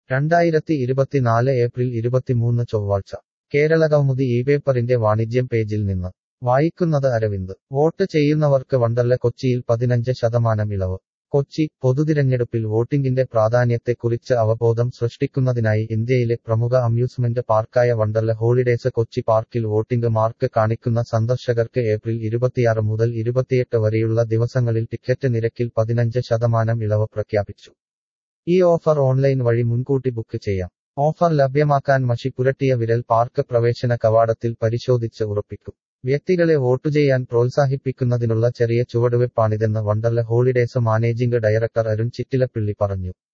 രണ്ടായിരത്തി ഇരുപത്തിനാല് ഏപ്രിൽ ഇരുപത്തിമൂന്ന് ചൊവ്വാഴ്ച കേരള കൗമുദി ഈ പേപ്പറിന്റെ വാണിജ്യം പേജിൽ നിന്ന് വായിക്കുന്നത് അരവിന്ദ് വോട്ട് ചെയ്യുന്നവർക്ക് വണ്ടർല കൊച്ചിയിൽ പതിനഞ്ച് ശതമാനം ഇളവ് കൊച്ചി പൊതുതിരഞ്ഞെടുപ്പിൽ വോട്ടിംഗിന്റെ പ്രാധാന്യത്തെക്കുറിച്ച് അവബോധം സൃഷ്ടിക്കുന്നതിനായി ഇന്ത്യയിലെ പ്രമുഖ അമ്യൂസ്മെന്റ് പാർക്കായ വണ്ടർല ഹോളിഡേസ് കൊച്ചി പാർക്കിൽ വോട്ടിംഗ് മാർക്ക് കാണിക്കുന്ന സന്ദർശകർക്ക് ഏപ്രിൽ ഇരുപത്തിയാറ് മുതൽ ഇരുപത്തിയെട്ട് വരെയുള്ള ദിവസങ്ങളിൽ ടിക്കറ്റ് നിരക്കിൽ പതിനഞ്ച് ശതമാനം ഇളവ് പ്രഖ്യാപിച്ചു ഈ ഓഫർ ഓൺലൈൻ വഴി മുൻകൂട്ടി ബുക്ക് ചെയ്യാം ഓഫർ ലഭ്യമാക്കാൻ മഷി പുരട്ടിയ വിരൽ പാർക്ക് പ്രവേശന കവാടത്തിൽ പരിശോധിച്ച് ഉറപ്പിക്കും വ്യക്തികളെ വോട്ടു ചെയ്യാൻ പ്രോത്സാഹിപ്പിക്കുന്നതിനുള്ള ചെറിയ ചുവടുവെപ്പാണിതെന്ന് Wonderla holidays managing director Arun Chittilappilly പറഞ്ഞു